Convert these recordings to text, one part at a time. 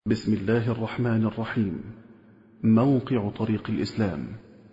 بسم الله الرحمن الرحيم موقع طريق الإسلام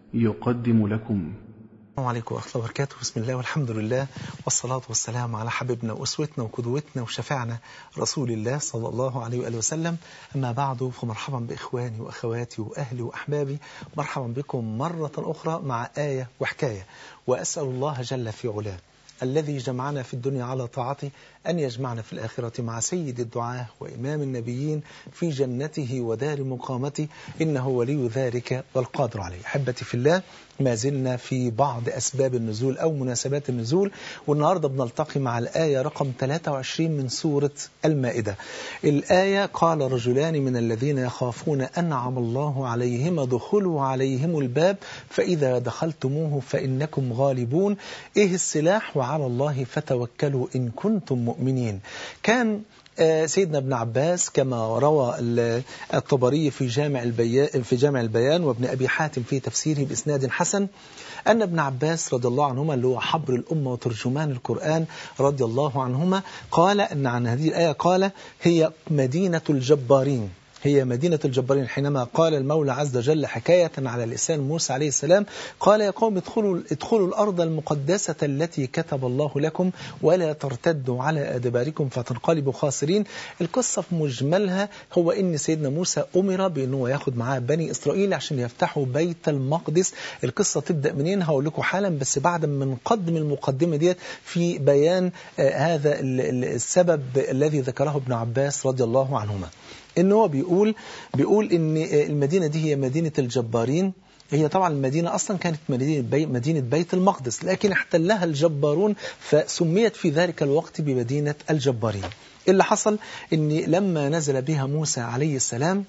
يقدم لكم السلام عليكم ورحمة الله وبركاته بسم الله والحمد لله والصلاة والسلام على حبيبنا وأسوتنا وقدوتنا وشفعنا رسول الله صلى الله عليه وآله وسلم أما بعد فمرحبا بإخواني وأخواتي وأهلي وأحبابي مرحبا بكم مرة أخرى مع آية وحكاية وأسأل الله جل في علاه الذي جمعنا في الدنيا على طاعته أن يجمعنا في الآخرة مع سيد الدعاة وإمام النبيين في جنته ودار مقامته إنه ولي ذلك والقادر عليه أحبتي في الله ما زلنا في بعض أسباب النزول أو مناسبات النزول والنهاردة بنلتقي مع الآية رقم 23 من سورة المائدة الآية قال رجلان من الذين يخافون أنعم الله عليهم ادخلوا عليهم الباب فإذا دخلتموه فإنكم غالبون إيه السلاح وعلى الله فتوكلوا إن كنتم مؤمنين كان سيدنا ابن عباس كما روى الطبري في جامع البيان في جامع البيان وابن ابي حاتم في تفسيره باسناد حسن ان ابن عباس رضي الله عنهما اللي هو حبر الامه وترجمان القران رضي الله عنهما قال ان عن هذه الايه قال هي مدينه الجبارين هي مدينة الجبارين حينما قال المولى عز وجل حكاية على لسان موسى عليه السلام قال يا قوم ادخلوا, ادخلوا الأرض المقدسة التي كتب الله لكم ولا ترتدوا على أدباركم فتنقلبوا خاسرين القصة في مجملها هو إن سيدنا موسى أمر بأنه ياخد معاه بني إسرائيل عشان يفتحوا بيت المقدس القصة تبدأ منين هقول لكم حالا بس بعد ما نقدم المقدمة ديت في بيان هذا السبب الذي ذكره ابن عباس رضي الله عنهما ان هو بيقول بيقول ان المدينه دي هي مدينه الجبارين هي طبعا المدينة أصلا كانت مدينة, بي مدينة بيت المقدس لكن احتلها الجبارون فسميت في ذلك الوقت بمدينة الجبارين اللي حصل ان لما نزل بها موسى عليه السلام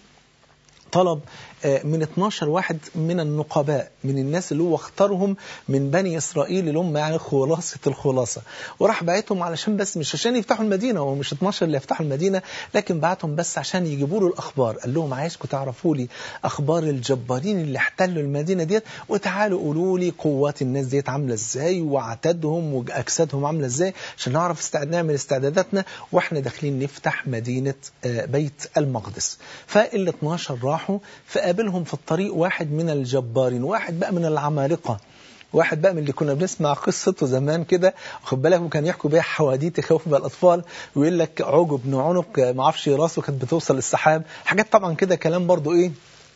طلب من 12 واحد من النقباء من الناس اللي هو اختارهم من بني إسرائيل اللي هم يعني خلاصة الخلاصة وراح بعتهم علشان بس مش عشان يفتحوا المدينة هو مش 12 اللي يفتحوا المدينة لكن بعتهم بس عشان يجيبوا له الأخبار قال لهم عايزكم تعرفوا لي أخبار الجبارين اللي احتلوا المدينة ديت وتعالوا قولوا لي قوات الناس ديت عاملة ازاي وعتادهم وأجسادهم عاملة ازاي عشان نعرف استعد نعمل استعداداتنا واحنا داخلين نفتح مدينة بيت المقدس فال 12 راحوا فقابلهم في الطريق واحد من الجبارين واحد بقى من العمالقة واحد بقى من اللي كنا بنسمع قصته زمان كده واخد بالك وكان يحكوا بيها حواديت يخوف بقى الاطفال ويقول لك عوج بن عنق ما اعرفش راسه كانت بتوصل للسحاب حاجات طبعا كده كلام برضو ايه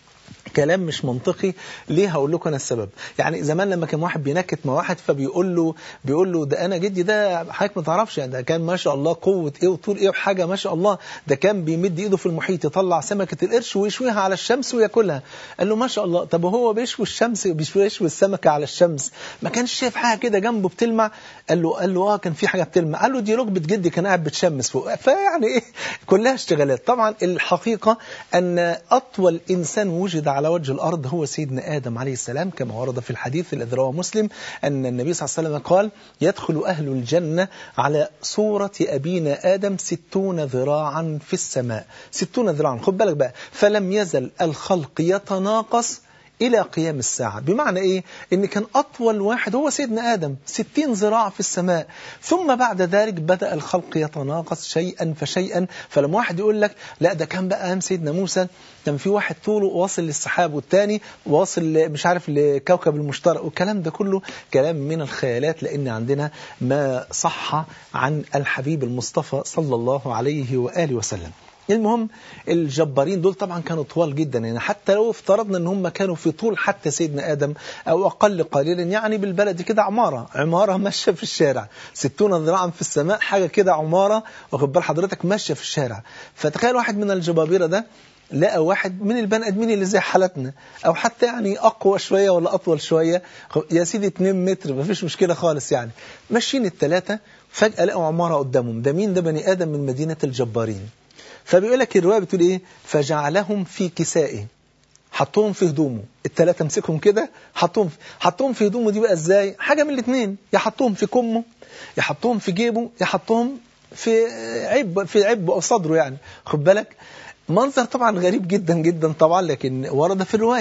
كلام مش منطقي ليه هقول لكم انا السبب يعني زمان لما كان واحد بينكت مع واحد فبيقول له بيقول له ده انا جدي ده حضرتك ما تعرفش يعني ده كان ما شاء الله قوه ايه وطول ايه وحاجه ما شاء الله ده كان بيمد ايده في المحيط يطلع سمكه القرش ويشويها على الشمس وياكلها قال له ما شاء الله طب وهو بيشوي الشمس بيشوي السمكه على الشمس ما كانش شايف حاجه كده جنبه بتلمع قال له قال له اه كان في حاجه بتلمع قال له دي ركبه جدي كان قاعد بتشمس فوق فيعني ايه كلها اشتغالات طبعا الحقيقه ان اطول انسان وجد على وجه الأرض هو سيدنا آدم عليه السلام كما ورد في الحديث الذي رواه مسلم أن النبي صلى الله عليه وسلم قال يدخل أهل الجنة على صورة أبينا آدم ستون ذراعا في السماء ستون ذراعا خد بالك بقى فلم يزل الخلق يتناقص إلى قيام الساعة بمعنى إيه؟ إن كان أطول واحد هو سيدنا آدم ستين ذراع في السماء ثم بعد ذلك بدأ الخلق يتناقص شيئا فشيئا فلما واحد يقول لك لا ده كان بقى أيام سيدنا موسى كان في واحد طوله واصل للسحاب والتاني واصل مش عارف لكوكب المشتري والكلام ده كله كلام من الخيالات لأن عندنا ما صح عن الحبيب المصطفى صلى الله عليه وآله وسلم المهم الجبارين دول طبعا كانوا طوال جدا يعني حتى لو افترضنا ان هم كانوا في طول حتى سيدنا ادم او اقل قليلا يعني بالبلد كده عماره عماره ماشيه في الشارع 60 ذراعا في السماء حاجه كده عماره واخد بال حضرتك ماشيه في الشارع فتخيل واحد من الجبابره ده لقى واحد من البني ادمين اللي زي حالتنا او حتى يعني اقوى شويه ولا اطول شويه يا سيدي 2 متر مفيش مشكله خالص يعني ماشيين الثلاثه فجاه لقوا عماره قدامهم ده مين ده بني ادم من مدينه الجبارين فبيقول لك الروايه بتقول ايه فجعلهم في كسائه حطهم في هدومه الثلاثه مسكهم كده حطهم حطهم في هدومه دي بقى ازاي حاجه من الاثنين يا حطهم في كمه يا حطهم في جيبه يا حطهم في عب في عبه او صدره يعني خد بالك منظر طبعا غريب جدا جدا طبعا لكن ورد في الروايه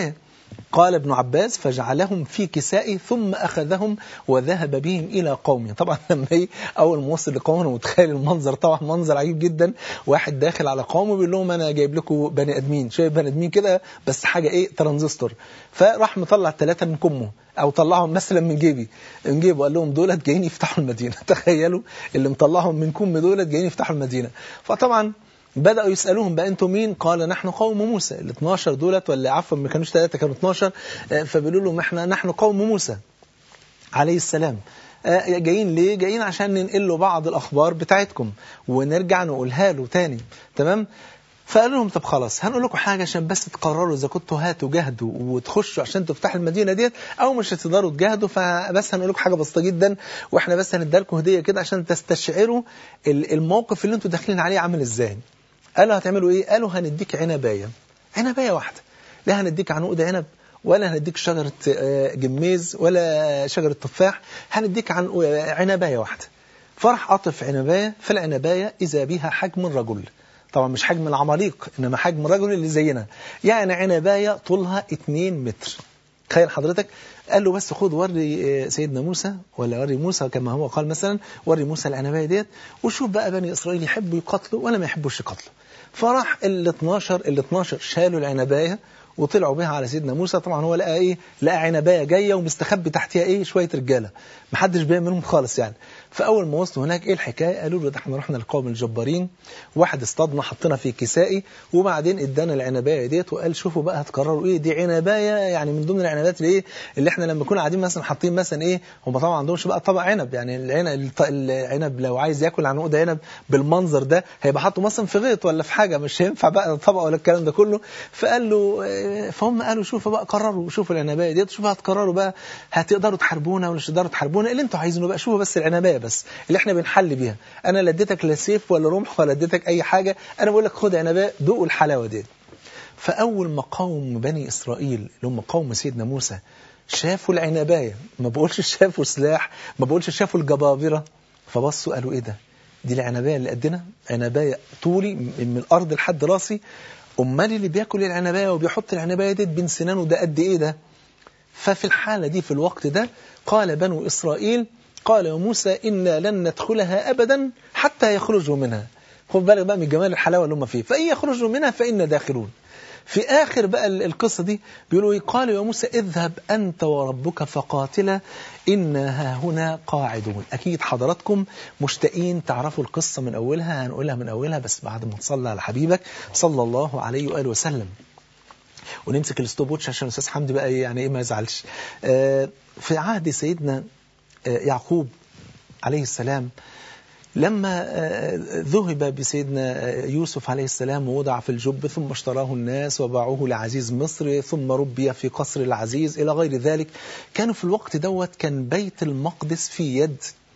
قال ابن عباس فجعلهم في كسائه ثم أخذهم وذهب بهم إلى قومه طبعا لما ايه أول ما وصل لقومه متخيل المنظر طبعا منظر عجيب جدا واحد داخل على قومه بيقول لهم أنا جايب لكم بني آدمين شايف بني آدمين كده بس حاجة إيه ترانزستور فراح مطلع ثلاثة من كمه أو طلعهم مثلا من جيبي من جيبه قال لهم دولت جايين يفتحوا المدينة تخيلوا اللي مطلعهم من كم دولت جايين يفتحوا المدينة فطبعا بدأوا يسألوهم بقى أنتم مين قال نحن قوم موسى ال 12 دولت ولا عفوا ما كانوش ثلاثة كانوا 12 فبيقولوا لهم احنا نحن قوم موسى عليه السلام جايين ليه جايين عشان ننقل له بعض الأخبار بتاعتكم ونرجع نقولها له تاني تمام فقالوا لهم طب خلاص هنقول لكم حاجة عشان بس تقرروا إذا كنتوا هاتوا جهدوا وتخشوا عشان تفتحوا المدينة ديت أو مش هتقدروا تجاهدوا فبس هنقول لكم حاجة بسيطة جدا وإحنا بس هندي لكم هدية كده عشان تستشعروا الموقف اللي أنتوا داخلين عليه عامل إزاي قالوا هتعملوا إيه؟ قالوا هنديك عنباية عنباية واحدة لا هنديك عنقود عنب ولا هنديك شجرة جميز ولا شجرة تفاح هنديك عن عنباية واحدة فرح قطف عنباية فالعنباية إذا بها حجم الرجل طبعا مش حجم العماليق إنما حجم الرجل اللي زينا يعني عنباية طولها 2 متر تخيل حضرتك قال له بس خد وري سيدنا موسى ولا وري موسى كما هو قال مثلا وري موسى العنباية ديت وشوف بقى بني إسرائيل يحبوا يقتلوا ولا ما يحبوش يقتلوا فراح ال 12 ال 12 شالوا العنباية وطلعوا بها على سيدنا موسى طبعا هو لقى ايه لقى عنبايه جايه ومستخبي تحتها ايه شويه رجاله محدش باين منهم خالص يعني فاول ما وصلوا هناك ايه الحكايه قالوا له ده احنا رحنا للقوم الجبارين واحد اصطادنا حطينا في كسائي وبعدين ادانا العنبايه ديت وقال شوفوا بقى هتكرروا ايه دي عنبايه يعني من ضمن العنبات اللي ايه اللي احنا لما كنا قاعدين مثلا حاطين مثلا ايه هم طبعا ما عندهمش بقى طبق عنب يعني العنب العنب لو عايز ياكل عنقود عنب بالمنظر ده هيبقى حاطه مثلا في غيط ولا في حاجه مش هينفع بقى طبق ولا الكلام ده كله فقال له فهم قالوا شوفوا بقى قرروا شوفوا العنبايه ديت شوفوا هتقرروا بقى هتقدروا تحاربونا ولا مش هتقدروا تحاربونا اللي انتوا عايزينه بقى شوفوا بس العنبايه بس اللي احنا بنحل بيها انا لا اديتك لا سيف ولا رمح ولا اديتك اي حاجه انا بقول لك خد عنبايه دوقوا الحلاوه ديت فاول ما قوم بني اسرائيل اللي هم قوم سيدنا موسى شافوا العنبايه ما بقولش شافوا سلاح ما بقولش شافوا الجبابره فبصوا قالوا ايه ده دي العنبايه اللي قدنا عنبايه طولي من الارض لحد راسي امال اللي بياكل العنبايه وبيحط العنبايه دي بين سنانه ده قد ايه ده ففي الحاله دي في الوقت ده قال بنو اسرائيل قال يا موسى إنا لن ندخلها أبدا حتى يخرجوا منها خد بالك بقى من جمال الحلاوة اللي هم فيه فإن يخرجوا منها فإنا داخلون في آخر بقى القصة دي بيقولوا قال يا موسى اذهب أنت وربك فقاتلا إنا ها هنا قاعدون أكيد حضراتكم مشتاقين تعرفوا القصة من أولها هنقولها من أولها بس بعد ما تصلى على حبيبك صلى الله عليه وآله وسلم ونمسك الستوب ووتش عشان الأستاذ حمدي بقى يعني إيه ما يزعلش آه في عهد سيدنا يعقوب عليه السلام لما ذهب بسيدنا يوسف عليه السلام ووضع في الجب ثم اشتراه الناس وباعوه لعزيز مصر ثم ربي في قصر العزيز إلى غير ذلك كانوا في الوقت دوت كان بيت المقدس في يد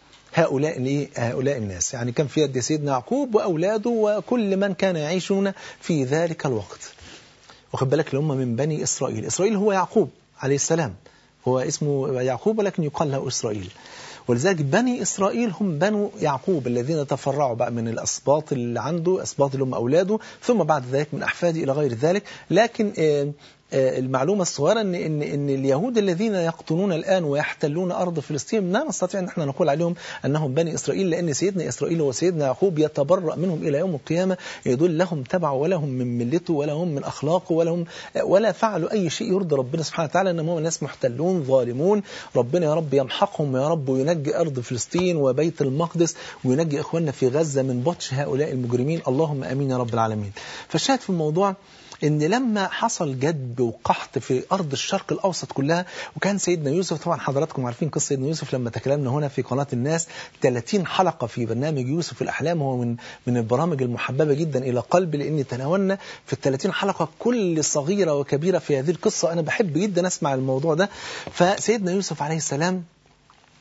هؤلاء هؤلاء الناس يعني كان في يد سيدنا يعقوب وأولاده وكل من كان يعيشون في ذلك الوقت واخد بالك اللي هم من بني إسرائيل إسرائيل هو يعقوب عليه السلام هو اسمه يعقوب ولكن يقال له إسرائيل ولذلك بني إسرائيل هم بنو يعقوب الذين تفرعوا بقى من الأسباط اللي عنده أسباط اللي هم أولاده ثم بعد ذلك من أحفاده إلى غير ذلك لكن المعلومة الصغيرة إن, إن, إن اليهود الذين يقطنون الآن ويحتلون أرض فلسطين لا نستطيع أن احنا نقول عليهم أنهم بني إسرائيل لأن سيدنا إسرائيل وسيدنا يعقوب يتبرأ منهم إلى يوم القيامة يدل لهم تبع ولا هم من ملته ولا هم من أخلاقه ولا هم ولا فعلوا أي شيء يرضي ربنا سبحانه وتعالى إنما هم ناس محتلون ظالمون ربنا يا رب يمحقهم يا رب وينجي أرض فلسطين وبيت المقدس وينجي إخواننا في غزة من بطش هؤلاء المجرمين اللهم أمين يا رب العالمين فالشاهد في الموضوع ان لما حصل جدب وقحط في ارض الشرق الاوسط كلها وكان سيدنا يوسف طبعا حضراتكم عارفين قصه سيدنا يوسف لما تكلمنا هنا في قناه الناس 30 حلقه في برنامج يوسف الاحلام هو من من البرامج المحببه جدا الى قلبي لان تناولنا في ال 30 حلقه كل صغيره وكبيره في هذه القصه انا بحب جدا اسمع الموضوع ده فسيدنا يوسف عليه السلام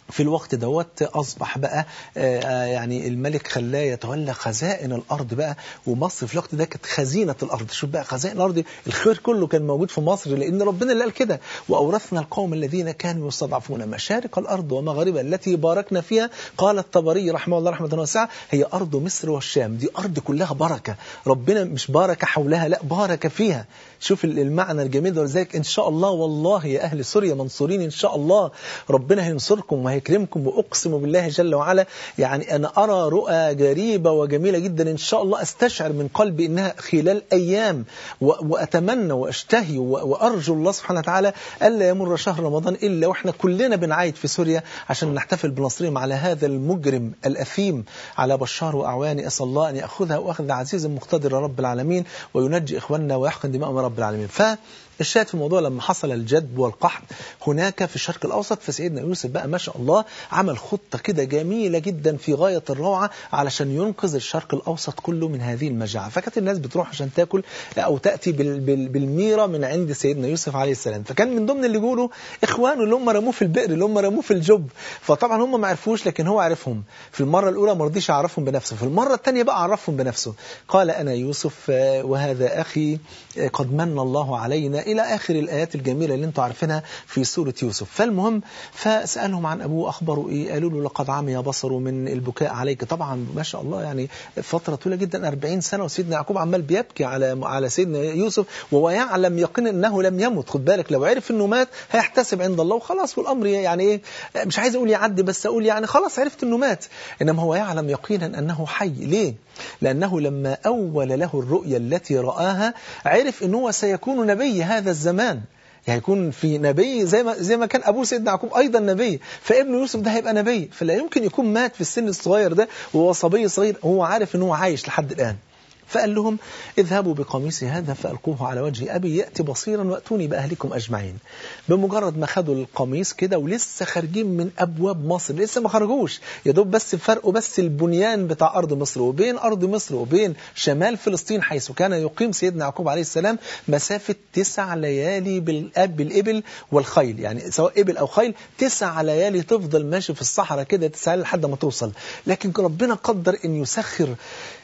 في الوقت دوت أصبح بقى آه، يعني الملك خلاه يتولى خزائن الأرض بقى ومصر في الوقت ده كانت خزينة الأرض شوف بقى خزائن الأرض الخير كله كان موجود في مصر لأن ربنا اللي قال كده وأورثنا القوم الذين كانوا يستضعفون مشارق الأرض ومغاربها التي باركنا فيها قال الطبري رحمه الله رحمة واسعة هي أرض مصر والشام دي أرض كلها بركة ربنا مش بارك حولها لا بارك فيها شوف المعنى الجميل ده ولذلك إن شاء الله والله يا أهل سوريا منصورين إن شاء الله ربنا هينصركم وهيكرمكم وأقسم بالله جل وعلا يعني أنا أرى رؤى غريبة وجميلة جدا إن شاء الله أستشعر من قلبي إنها خلال أيام و- وأتمنى وأشتهي و- وأرجو الله سبحانه وتعالى ألا يمر شهر رمضان إلا وإحنا كلنا بنعايد في سوريا عشان نحتفل بنصرهم على هذا المجرم الأثيم على بشار وأعواني أسأل الله أن يأخذها وأخذ عزيز مقتدر يا رب العالمين وينجي إخواننا ويحقن دماءهم يا رب العالمين ف الشاهد في الموضوع لما حصل الجدب والقحط هناك في الشرق الأوسط فسيدنا يوسف بقى ما شاء الله عمل خطة كده جميلة جدا في غاية الروعة علشان ينقذ الشرق الأوسط كله من هذه المجاعة فكانت الناس بتروح عشان تاكل أو تأتي بال بال بالميرة من عند سيدنا يوسف عليه السلام فكان من ضمن اللي يقولوا إخوانه اللي هم رموه في البئر اللي هم رموه في الجب فطبعا هم ما عرفوش لكن هو عرفهم في المرة الأولى ما رضيش يعرفهم بنفسه في المرة الثانية بقى عرفهم بنفسه قال أنا يوسف آه، وهذا أخي آه، قد من الله علينا إلى آخر الآيات الجميلة اللي انتم عارفينها في سورة يوسف فالمهم فسألهم عن أبوه أخبروا إيه قالوا له لقد عمي بصره من البكاء عليك طبعا ما شاء الله يعني فترة طويلة جدا 40 سنة وسيدنا يعقوب عمال بيبكي على على سيدنا يوسف وهو يعلم يقينا أنه لم يمت خد بالك لو عرف أنه مات هيحتسب عند الله وخلاص والأمر يعني إيه مش عايز أقول يعدي بس أقول يعني خلاص عرفت أنه مات إنما هو يعلم يقينا أنه حي ليه؟ لأنه لما أول له الرؤيا التي رآها عرف أنه هو سيكون نبي هذا الزمان يعني يكون في نبي زي ما زي ما كان ابوه سيدنا يعقوب ايضا نبي فابن يوسف ده هيبقى نبي فلا يمكن يكون مات في السن الصغير ده وهو صبي صغير هو عارف ان هو عايش لحد الان فقال لهم اذهبوا بقميصي هذا فألقوه على وجه أبي يأتي بصيرا وأتوني بأهلكم أجمعين بمجرد ما خدوا القميص كده ولسه خارجين من أبواب مصر لسه ما خرجوش يا دوب بس فرقوا بس البنيان بتاع أرض مصر وبين أرض مصر وبين شمال فلسطين حيث كان يقيم سيدنا يعقوب عليه السلام مسافة تسع ليالي بالأب بالإبل والخيل يعني سواء إبل أو خيل تسع ليالي تفضل ماشي في الصحراء كده تسع ليالي لحد ما توصل لكن ربنا قدر أن يسخر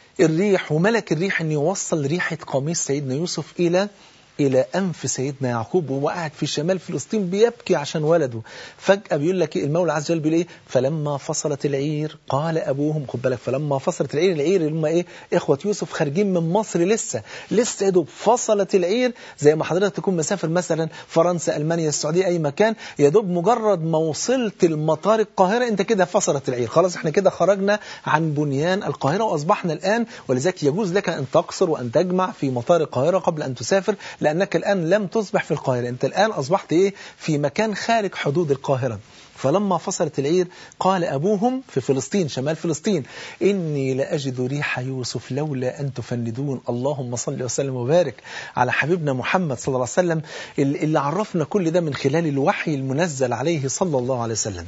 الريح وملك الريح أن يوصل ريحة قميص سيدنا يوسف إلى إلى أنف سيدنا يعقوب وهو قاعد في شمال فلسطين بيبكي عشان ولده فجأة بيقول لك المولى عز وجل بيقول إيه فلما فصلت العير قال أبوهم خد بالك فلما فصلت العير العير اللي هم إيه إخوة يوسف خارجين من مصر لسه لسه يا دوب فصلت العير زي ما حضرتك تكون مسافر مثلا فرنسا ألمانيا السعودية أي مكان يا دوب مجرد ما وصلت المطار القاهرة أنت كده فصلت العير خلاص احنا كده خرجنا عن بنيان القاهرة وأصبحنا الآن ولذلك يجوز لك أن تقصر وأن تجمع في مطار القاهرة قبل أن تسافر لأنك الآن لم تصبح في القاهرة أنت الآن أصبحت إيه في مكان خارج حدود القاهرة فلما فصلت العير قال أبوهم في فلسطين شمال فلسطين إني لأجد ريح يوسف لولا أن تفندون اللهم صل وسلم وبارك على حبيبنا محمد صلى الله عليه وسلم اللي عرفنا كل ده من خلال الوحي المنزل عليه صلى الله عليه وسلم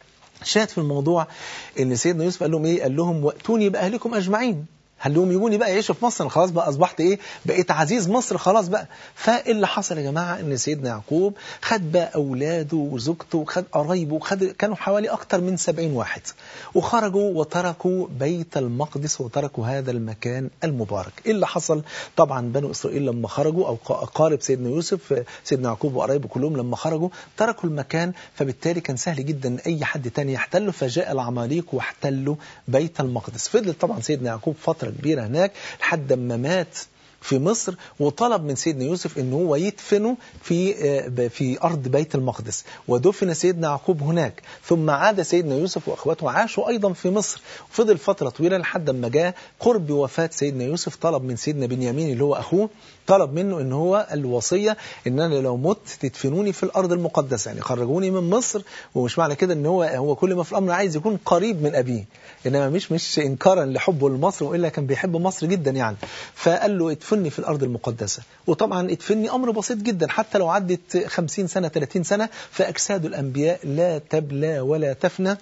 شاهد في الموضوع ان سيدنا يوسف قال لهم ايه قال لهم واتوني باهلكم اجمعين قال لهم يجوني بقى يعيشوا في مصر خلاص بقى اصبحت ايه بقيت عزيز مصر خلاص بقى فاللي حصل يا جماعه ان سيدنا يعقوب خد بقى اولاده وزوجته وخد قرايبه وخد كانوا حوالي اكتر من 70 واحد وخرجوا وتركوا بيت المقدس وتركوا هذا المكان المبارك ايه اللي حصل طبعا بنو اسرائيل لما خرجوا او اقارب سيدنا يوسف سيدنا يعقوب وقرايبه كلهم لما خرجوا تركوا المكان فبالتالي كان سهل جدا ان اي حد تاني يحتله فجاء العماليق واحتلوا بيت المقدس فضل طبعا سيدنا يعقوب فتره كبيره هناك لحد ما مات في مصر وطلب من سيدنا يوسف ان هو يدفنه في في ارض بيت المقدس ودفن سيدنا يعقوب هناك ثم عاد سيدنا يوسف واخواته عاشوا ايضا في مصر فضل فتره طويله لحد ما جاء قرب وفاه سيدنا يوسف طلب من سيدنا بنيامين اللي هو اخوه طلب منه ان هو الوصيه ان انا لو مت تدفنوني في الارض المقدسه يعني خرجوني من مصر ومش معنى كده ان هو هو كل ما في الامر عايز يكون قريب من ابيه انما مش مش انكارا لحبه لمصر والا كان بيحب مصر جدا يعني فقال له ادفني في الارض المقدسه وطبعا ادفني امر بسيط جدا حتى لو عدت 50 سنه 30 سنه فاجساد الانبياء لا تبلى ولا تفنى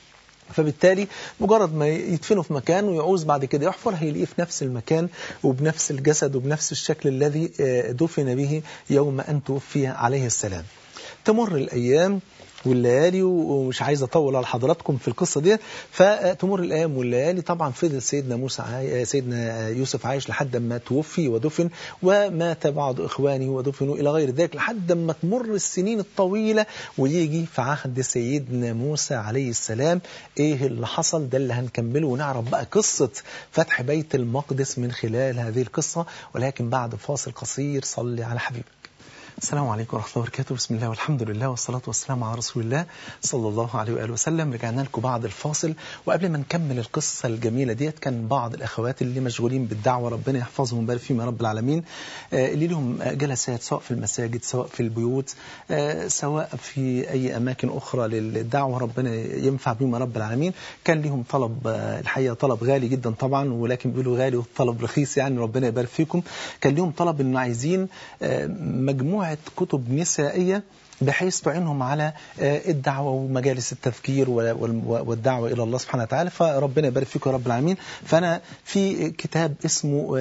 فبالتالي مجرد ما يدفنه في مكان ويعوز بعد كده يحفر هيلاقيه في نفس المكان وبنفس الجسد وبنفس الشكل الذي دفن به يوم أن توفي عليه السلام تمر الأيام والليالي ومش عايز اطول على حضراتكم في القصه دي فتمر الايام والليالي طبعا فضل سيدنا موسى عاي... سيدنا يوسف عايش لحد ما توفي ودفن ومات بعض اخوانه ودفنوا الى غير ذلك لحد ما تمر السنين الطويله ويجي في عهد سيدنا موسى عليه السلام ايه اللي حصل ده اللي هنكمله ونعرف بقى قصه فتح بيت المقدس من خلال هذه القصه ولكن بعد فاصل قصير صلي على حبيبك السلام عليكم ورحمة الله وبركاته بسم الله والحمد لله والصلاة والسلام على رسول الله صلى الله عليه وآله وسلم رجعنا لكم بعد الفاصل وقبل ما نكمل القصة الجميلة ديت كان بعض الأخوات اللي مشغولين بالدعوة ربنا يحفظهم ويبارك فيهم يا رب العالمين اللي لهم جلسات سواء في المساجد سواء في البيوت سواء في أي أماكن أخرى للدعوة ربنا ينفع بهم يا رب العالمين كان لهم طلب الحقيقة طلب غالي جدا طبعا ولكن بيقولوا غالي والطلب رخيص يعني ربنا يبارك فيكم كان لهم طلب إنه عايزين مجموعة كتب نسائية بحيث تعينهم على الدعوة ومجالس التفكير والدعوة إلى الله سبحانه وتعالى فربنا يبارك فيكم يا رب العالمين فأنا في كتاب اسمه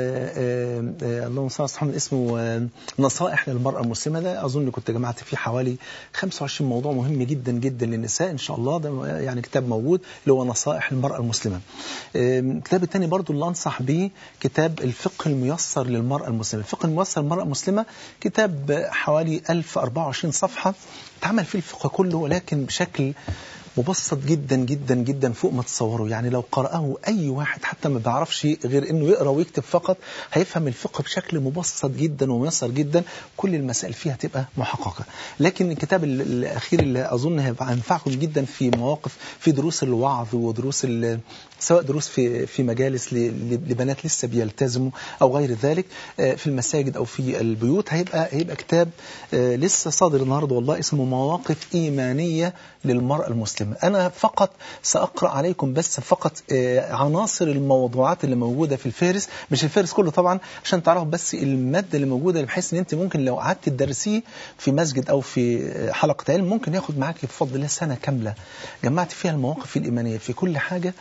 اللهم صل على اسمه نصائح للمرأة المسلمة ده أظن كنت جمعت فيه حوالي 25 موضوع مهم جدا جدا للنساء إن شاء الله ده يعني كتاب موجود اللي هو نصائح المرأة المسلمة الكتاب الثاني برضو اللي أنصح به كتاب الفقه الميسر للمرأة المسلمة الفقه الميسر للمرأة المسلمة كتاب حوالي 1024 صفحة اتعمل فيه الفقه كله ولكن بشكل مبسط جدا جدا جدا فوق ما تصوروا يعني لو قرأه أي واحد حتى ما بيعرفش غير أنه يقرأ ويكتب فقط هيفهم الفقه بشكل مبسط جدا وميسر جدا كل المسائل فيها تبقى محققة لكن الكتاب الأخير اللي أظن هينفعكم جدا في مواقف في دروس الوعظ ودروس سواء دروس في في مجالس لبنات لسه بيلتزموا أو غير ذلك في المساجد أو في البيوت هيبقى هيبقى كتاب لسه صادر النهارده والله اسمه مواقف إيمانية للمرأة المسلمة أنا فقط سأقرأ عليكم بس فقط عناصر الموضوعات اللي موجودة في الفهرس مش الفهرس كله طبعا عشان تعرفوا بس المادة اللي موجودة بحيث ان انت ممكن لو قعدت تدرسيه في مسجد او في حلقة علم ممكن ياخد معاك بفضل الله سنة كاملة جمعت فيها المواقف الإيمانية في كل حاجة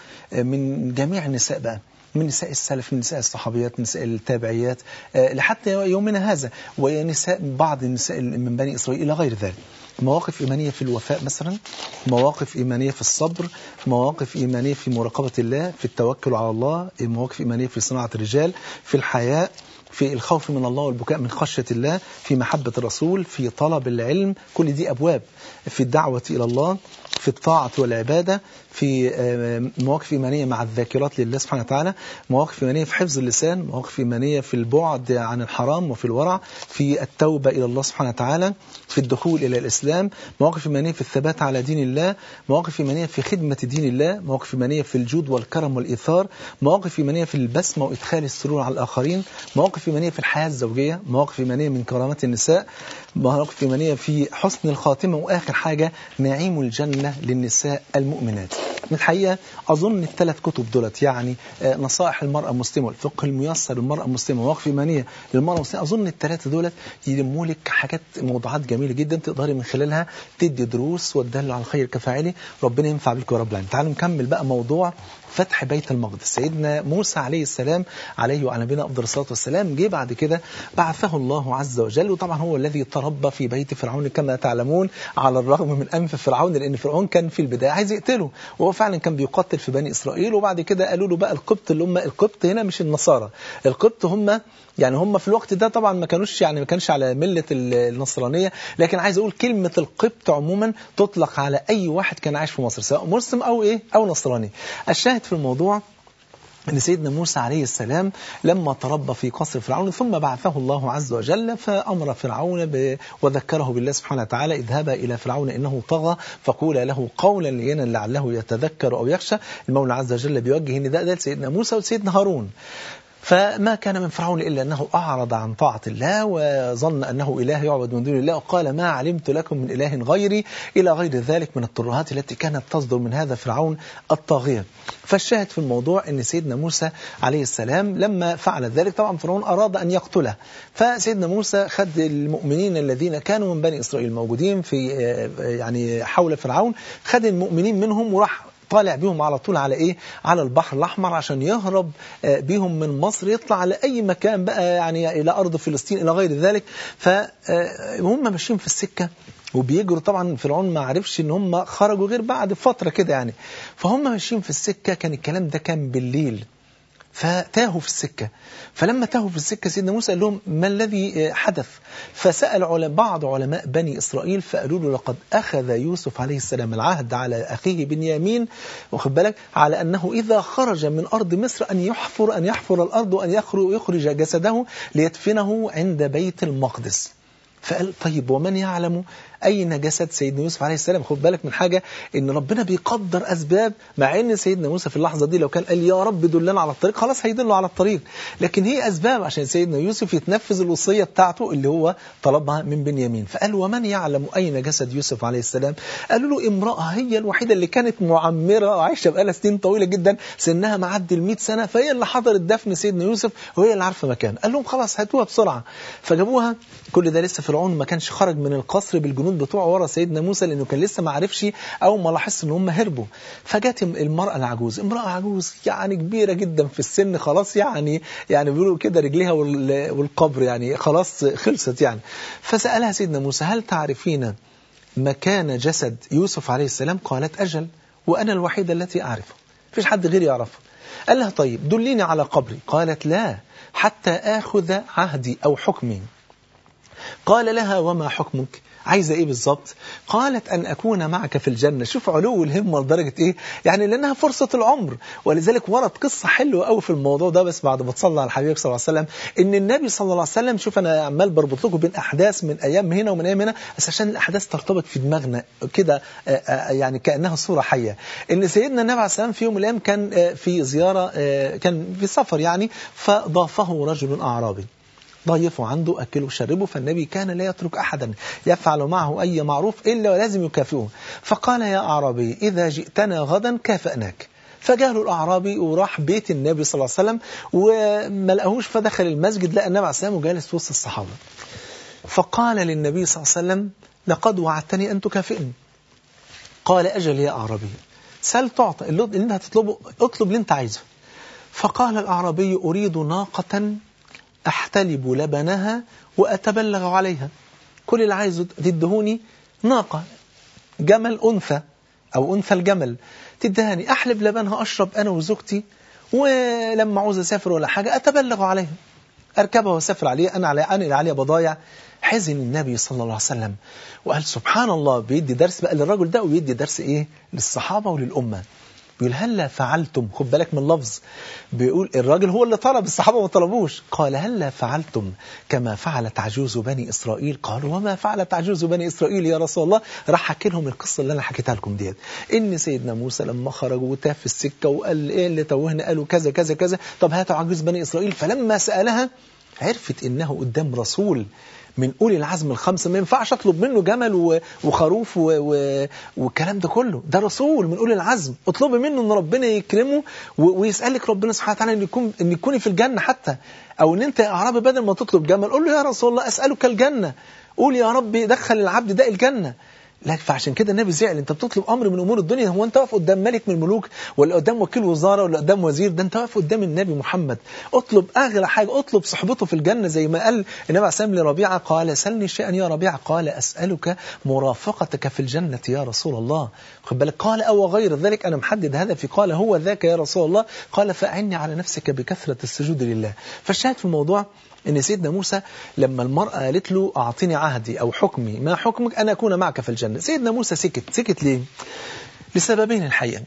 من جميع النساء بقى من نساء السلف من نساء الصحابيات من نساء التابعيات لحتى يومنا هذا ونساء بعض النساء من بني إسرائيل إلى غير ذلك مواقف إيمانية في الوفاء مثلا مواقف إيمانية في الصبر مواقف إيمانية في مراقبة الله في التوكل على الله مواقف إيمانية في صناعة الرجال في الحياء في الخوف من الله والبكاء من خشية الله في محبة الرسول في طلب العلم كل دي أبواب في الدعوة إلى الله في الطاعة والعبادة في مواقف إيمانية مع الذاكرات لله سبحانه وتعالى مواقف إيمانية في حفظ اللسان مواقف إيمانية في البعد عن الحرام وفي الورع في التوبة إلى الله سبحانه وتعالى في الدخول إلى الإسلام مواقف إيمانية في الثبات على دين الله مواقف إيمانية في خدمة دين الله مواقف إيمانية في الجود والكرم والإيثار مواقف إيمانية في البسمة وإدخال السرور على الآخرين مواقف إيمانية في الحياة الزوجية مواقف إيمانية من كرامات النساء مواقف إيمانية في حسن الخاتمة وآخر حاجة نعيم الجنة للنساء المؤمنات من الحقيقة أظن الثلاث كتب دولت يعني نصائح المرأة المسلمة الفقه الميسر للمرأة المسلمة مواقف إيمانية للمرأة المسلمة أظن الثلاثة دولت يلموا لك حاجات موضوعات جميلة جدا تقدري من خلالها تدي دروس والدل على الخير كفاعله ربنا ينفع بك يا رب العالمين تعالوا نكمل بقى موضوع فتح بيت المقدس سيدنا موسى عليه السلام عليه وعلى نبينا أفضل الصلاة والسلام جه بعد كده بعثه الله عز وجل وطبعا هو الذي تربى في بيت فرعون كما تعلمون على الرغم من أنف فرعون لأن فرعون كان في البداية عايز يقتله وهو فعلا كان بيقتل في بني إسرائيل وبعد كده قالوا له بقى القبط اللي هم القبط هنا مش النصارى القبط هم يعني هم في الوقت ده طبعا ما كانوش يعني ما كانش على ملة النصرانية لكن عايز أقول كلمة القبط عموما تطلق على أي واحد كان عايش في مصر سواء مسلم أو إيه أو نصراني الشاهد في الموضوع أن سيدنا موسى عليه السلام لما تربى في قصر فرعون ثم بعثه الله عز وجل فأمر فرعون ب... وذكره بالله سبحانه وتعالى اذهبا إلى فرعون إنه طغى فقولا له قولا لينا لعله يتذكر أو يخشى المولى عز وجل بيوجه النداء ده لسيدنا موسى وسيدنا هارون فما كان من فرعون إلا أنه أعرض عن طاعة الله وظن أنه إله يعبد من دون الله وقال ما علمت لكم من إله غيري إلى غير ذلك من الترهات التي كانت تصدر من هذا فرعون الطاغية فالشاهد في الموضوع أن سيدنا موسى عليه السلام لما فعل ذلك طبعا فرعون أراد أن يقتله فسيدنا موسى خد المؤمنين الذين كانوا من بني إسرائيل موجودين في يعني حول فرعون خد المؤمنين منهم وراح طالع بيهم على طول على ايه على البحر الاحمر عشان يهرب آه، بيهم من مصر يطلع على اي مكان بقى يعني الى ارض فلسطين الى غير ذلك فهم ماشيين في السكه وبيجروا طبعا فرعون ما عرفش ان هم خرجوا غير بعد فتره كده يعني فهم ماشيين في السكه كان الكلام ده كان بالليل فتاهوا في السكة فلما تاهوا في السكة سيدنا موسى قال لهم ما الذي حدث فسأل علم بعض علماء بني إسرائيل فقالوا له لقد أخذ يوسف عليه السلام العهد على أخيه بنيامين واخد بالك على أنه إذا خرج من أرض مصر أن يحفر أن يحفر الأرض وأن يخرج, يخرج جسده ليدفنه عند بيت المقدس فقال طيب ومن يعلم أين جسد سيدنا يوسف عليه السلام خد بالك من حاجة إن ربنا بيقدر أسباب مع إن سيدنا موسى في اللحظة دي لو كان قال يا رب دلنا على الطريق خلاص هيدله على الطريق لكن هي أسباب عشان سيدنا يوسف يتنفذ الوصية بتاعته اللي هو طلبها من بنيامين فقال ومن يعلم أين جسد يوسف عليه السلام قالوا له امرأة هي الوحيدة اللي كانت معمرة وعايشة بقالها سنين طويلة جدا سنها معدي ال 100 سنة فهي اللي حضرت دفن سيدنا يوسف وهي اللي عارفة مكان قال لهم خلاص هاتوها بسرعة فجابوها كل ده لسه فرعون ما كانش خرج من القصر بالجنود بتوعه ورا سيدنا موسى لانه كان لسه ما عرفش او ما لاحظش ان هم هربوا فجت المراه العجوز امراه عجوز يعني كبيره جدا في السن خلاص يعني يعني بيقولوا كده رجليها وال- والقبر يعني خلاص خلصت يعني فسالها سيدنا موسى هل تعرفين مكان جسد يوسف عليه السلام قالت اجل وانا الوحيده التي اعرفه مفيش حد غيري يعرفه قال لها طيب دليني على قبري قالت لا حتى اخذ عهدي او حكمي قال لها وما حكمك عايزة ايه بالظبط قالت ان اكون معك في الجنة شوف علو الهمة لدرجة ايه يعني لانها فرصة العمر ولذلك ورد قصة حلوة قوي في الموضوع ده بس بعد ما تصلى على الحبيب صلى الله عليه وسلم ان النبي صلى الله عليه وسلم شوف انا عمال بربط لكم بين احداث من ايام هنا ومن ايام هنا بس عشان الاحداث ترتبط في دماغنا كده آه، آه، يعني كانها صورة حية ان سيدنا النبي عليه السلام في يوم من الايام كان آه، في زيارة آه، كان في سفر يعني فضافه رجل اعرابي ضيفه عنده أكله وشربه فالنبي كان لا يترك أحدا يفعل معه أي معروف إلا ولازم يكافئه فقال يا أعرابي إذا جئتنا غدا كافأناك فجاء له الأعرابي وراح بيت النبي صلى الله عليه وسلم وما لقاهوش فدخل المسجد لقى النبي عليه السلام وجالس في وسط الصحابة فقال للنبي صلى الله عليه وسلم لقد وعدتني أن تكافئني قال أجل يا أعرابي سل تعطى اللي انت هتطلبه اطلب اللي انت عايزه فقال الأعرابي أريد ناقة أحتلب لبنها وأتبلغ عليها كل اللي عايزه تدهوني ناقة جمل أنثى أو أنثى الجمل تدهاني أحلب لبنها أشرب أنا وزوجتي ولما عاوز أسافر ولا حاجة أتبلغ عليها أركبها وأسافر عليها أنا علي أنا عليها بضايع حزن النبي صلى الله عليه وسلم وقال سبحان الله بيدي درس بقى للرجل ده ويدي درس إيه للصحابة وللأمة بيقول هلا فعلتم خد بالك من اللفظ بيقول الراجل هو اللي طلب الصحابة ما طلبوش قال هلا فعلتم كما فعلت عجوز بني إسرائيل قالوا وما فعلت عجوز بني إسرائيل يا رسول الله راح حكي لهم القصة اللي أنا حكيتها لكم ديت إن سيدنا موسى لما خرج وتاه في السكة وقال إيه اللي توهنا قالوا كذا كذا كذا طب هاتوا عجوز بني إسرائيل فلما سألها عرفت إنه قدام رسول من أولي العزم الخمسة ما ينفعش أطلب منه جمل و- وخروف و- و- والكلام ده كله ده رسول من أولي العزم اطلبي منه أن ربنا يكرمه و- ويسألك ربنا سبحانه وتعالى أن يكون أن يكوني في الجنة حتى أو أن أنت يا أعرابي بدل ما تطلب جمل قول له يا رسول الله أسألك الجنة قول يا رب دخل العبد ده الجنة لكن فعشان كده النبي زعل انت بتطلب امر من امور الدنيا هو انت واقف قدام ملك من الملوك ولا قدام وكيل وزاره ولا قدام وزير ده انت واقف قدام النبي محمد اطلب اغلى حاجه اطلب صحبته في الجنه زي ما قال النبي عليه السلام لربيعه قال سلني شيئا يا ربيعه قال اسالك مرافقتك في الجنه يا رسول الله خد بالك قال او غير ذلك انا محدد هدفي قال هو ذاك يا رسول الله قال فاعني على نفسك بكثره السجود لله فالشاهد في الموضوع ان سيدنا موسى لما المرأة قالت له اعطيني عهدي او حكمي ما حكمك انا اكون معك في الجنة سيدنا موسى سكت سكت ليه لسببين الحقيقة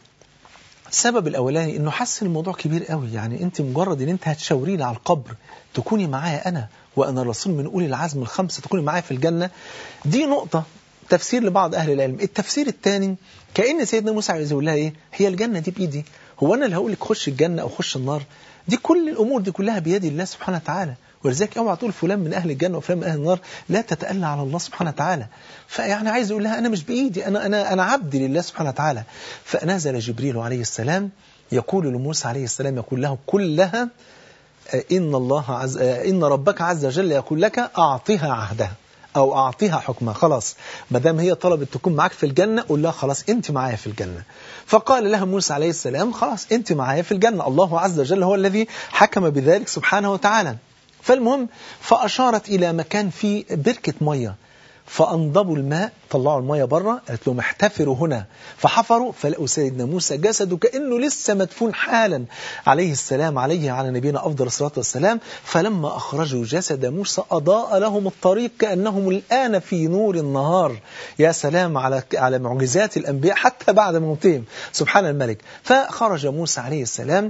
السبب الاولاني انه حس إن الموضوع كبير قوي يعني انت مجرد ان انت هتشاوريني على القبر تكوني معايا انا وانا الرسول من اولي العزم الخمسه تكوني معايا في الجنه دي نقطه تفسير لبعض اهل العلم التفسير الثاني كان سيدنا موسى عايز يقول لها ايه هي الجنه دي بايدي هو انا اللي هقول لك خش الجنه او خش النار دي كل الامور دي كلها بيد الله سبحانه وتعالى ولذلك اوعى تقول فلان من اهل الجنه وفلان من اهل النار لا تتألى على الله سبحانه وتعالى فيعني عايز يقول لها انا مش بايدي انا انا انا عبد لله سبحانه وتعالى فنزل جبريل عليه السلام يقول لموسى عليه السلام يقول له كلها إن الله عز إن ربك عز وجل يقول لك أعطها عهدها أو أعطيها حكمها خلاص ما دام هي طلبت تكون معاك في الجنة قول لها خلاص أنت معايا في الجنة فقال لها موسى عليه السلام خلاص أنت معايا في الجنة الله عز وجل هو الذي حكم بذلك سبحانه وتعالى فالمهم فأشارت إلى مكان فيه بركة مية فأنضبوا الماء طلعوا المية بره قالت لهم احتفروا هنا فحفروا فلقوا سيدنا موسى جسده كأنه لسه مدفون حالا عليه السلام عليه على نبينا أفضل الصلاة والسلام فلما أخرجوا جسد موسى أضاء لهم الطريق كأنهم الآن في نور النهار يا سلام على على معجزات الأنبياء حتى بعد موتهم سبحان الملك فخرج موسى عليه السلام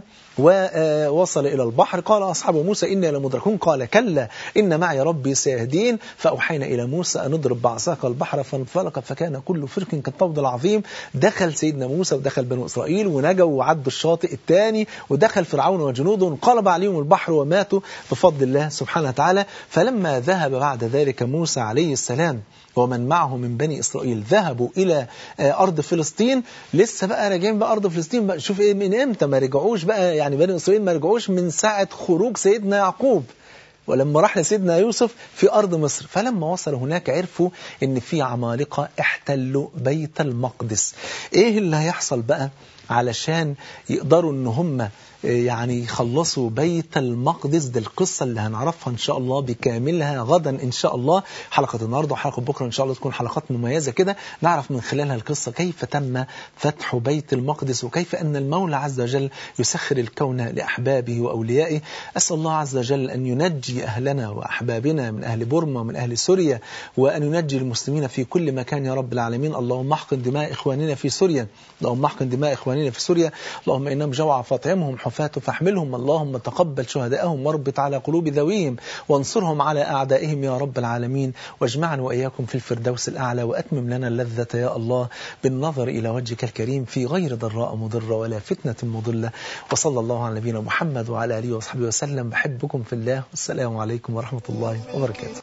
ووصل إلى البحر قال أصحاب موسى إنا لمدركون قال كلا إن معي ربي سيهدين فأوحينا إلى موسى أن اضرب بعصاك البحر فانفلق فكان كل فرق كالطود العظيم دخل سيدنا موسى ودخل بنو إسرائيل ونجوا وعدوا الشاطئ الثاني ودخل فرعون وجنوده انقلب عليهم البحر وماتوا بفضل الله سبحانه وتعالى فلما ذهب بعد ذلك موسى عليه السلام ومن معه من بني إسرائيل ذهبوا إلى أرض فلسطين لسه بقى راجعين بقى أرض فلسطين بقى شوف إيه من إمتى ما رجعوش بقى يعني بني إسرائيل ما رجعوش من ساعة خروج سيدنا يعقوب ولما راح لسيدنا يوسف في أرض مصر فلما وصلوا هناك عرفوا ان في عمالقة احتلوا بيت المقدس ايه اللي هيحصل بقى علشان يقدروا ان هم يعني يخلصوا بيت المقدس دي القصة اللي هنعرفها إن شاء الله بكاملها غدا إن شاء الله حلقة النهاردة وحلقة بكرة إن شاء الله تكون حلقات مميزة كده نعرف من خلالها القصة كيف تم فتح بيت المقدس وكيف أن المولى عز وجل يسخر الكون لأحبابه وأوليائه أسأل الله عز وجل أن ينجي أهلنا وأحبابنا من أهل بورما ومن أهل سوريا وأن ينجي المسلمين في كل مكان يا رب العالمين اللهم احقن دماء إخواننا في سوريا اللهم احقن دماء إخواننا في سوريا اللهم إنهم جوع فاطعمهم حفاة فاحملهم اللهم تقبل شهداءهم واربط على قلوب ذويهم وانصرهم على أعدائهم يا رب العالمين واجمعنا وإياكم في الفردوس الأعلى وأتمم لنا اللذة يا الله بالنظر إلى وجهك الكريم في غير ضراء مضرة ولا فتنة مضلة وصلى الله على نبينا محمد وعلى آله وصحبه وسلم بحبكم في الله والسلام عليكم ورحمة الله وبركاته